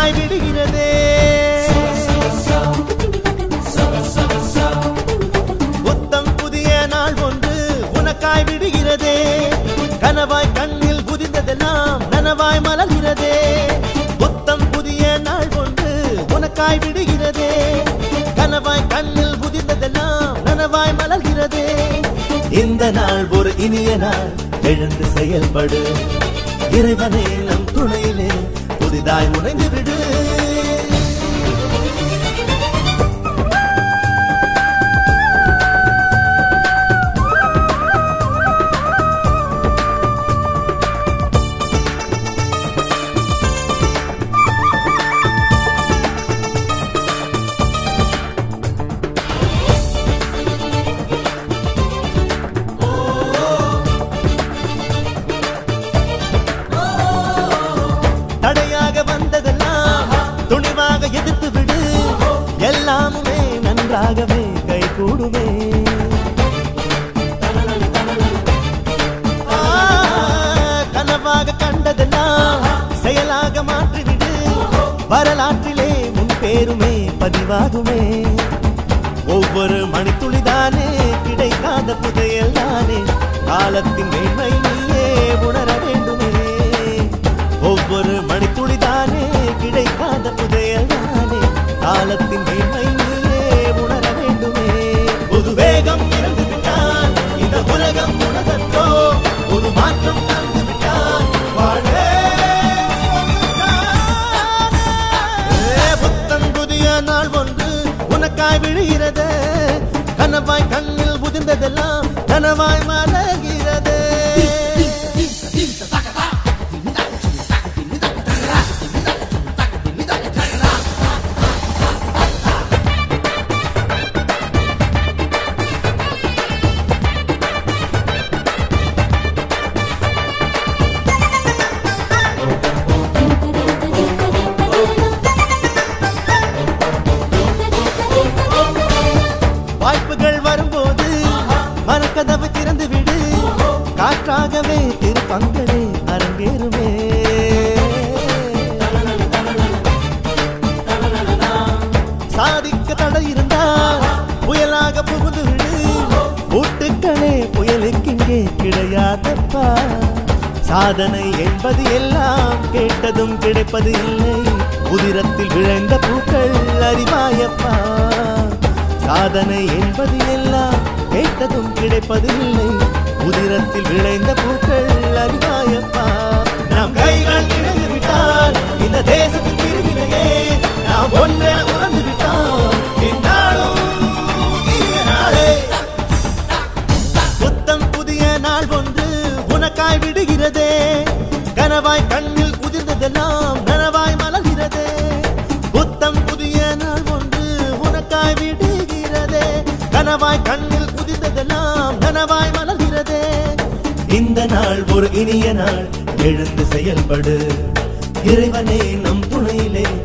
உனக்காய் விடுகிறதே புத்தம் புதிய நாள் ஒன்று உனக்காய் விடுகிறதே கனவாய் கண்ணில் புதிந்ததெல்லாம் நனவாய் மலர்கிறதே புத்தம் புதிய நாள் ஒன்று உனக்காய் விடுகிறதே கனவாய் கண்ணில் புதிந்ததெல்லாம் நனவாய் மலர்கிறதே இந்த நாள் ஒரு இனிய நாள் எழுந்து செயல்படு இறைவனே நம் துணையிலே புதிதாய் முனைந்து விடு தடையாக வந்ததெல்லாம் துணிவாக எதிர்த்து விடு எல்லாமுமே நன்றாகவே கை கூடுமே ஆ, கனவாக கண்டதெல்லாம் செயலாக மாற்றிவிடு வரலாற்றிலே முன் பேருமே பதிவாகுமே ஒவ்வொரு மணித்துளிதானே கிடைக்காத புதையல் தானே காலத்தின் மேன்மை நீயே உணர வேண்டுமே ஒவ்வொரு மணித்துளிதானே கிடைக்காத புதையல் தானே காலத்தின் மேன்மை நீயே உணர வேண்டுமே புது வேகம் இறந்து விட்டான் இந்த உலகம் உணர்ந்தோ ஒரு மாற்றம் தந்து விட்டான் வாழ்வே ஏ, புத்தம் புதிய நாள் ஒன்று உனக்காய் விழுகிறது கனவாய் கண்ணில் புதிந்ததெல்லாம் கனவாய் மலர்கிறது வாய்ப்புகள் வரும்போது மரக்கதவு திறந்து விடு காற்றாகவே திருப்பங்களே அரங்கேறுமே சாதிக்க தடை இருந்தால் புயலாக புகுந்து விடு பூட்டுக்களே புயலுக்கு இங்கே கிடையாதப்பா சாதனை என்பது எல்லாம் கேட்டதும் கிடைப்பது இல்லை உதிரத்தில் விளைந்த பூக்கள் அறிவாயப்பா சாதனை என்பது எல்லாம் கேட்டதும் கிடைப்பது இல்லை உதிரத்தில் விளைந்த பூக்கள் அறிவாயப்பா நாம் கைகள் இணைந்து விட்டால் இந்த தேசத்தின் பிரிவினையே நாம் ஒன்றே உணர்ந்து விட்டோம் இந்நாளும் இனிய நாளே புத்தம் புதிய நாள் ஒன்று உனக்காய் விடுகிறதே கனவாய் கண்ணில் உதிர்ந்ததெல்லாம் நனவாய் மலர்கிறதே புத்தம் புதிய நாள் ஒன்று உனக்காய் விடுகிறதே கனவாய் கண்ணில் உதிர்ந்ததெல்லாம் நனவாய் மலர்கிறதே இந்த நாள் ஒரு இனிய நாள் எழுந்து செயல்படு இறைவனே நம் துணையிலே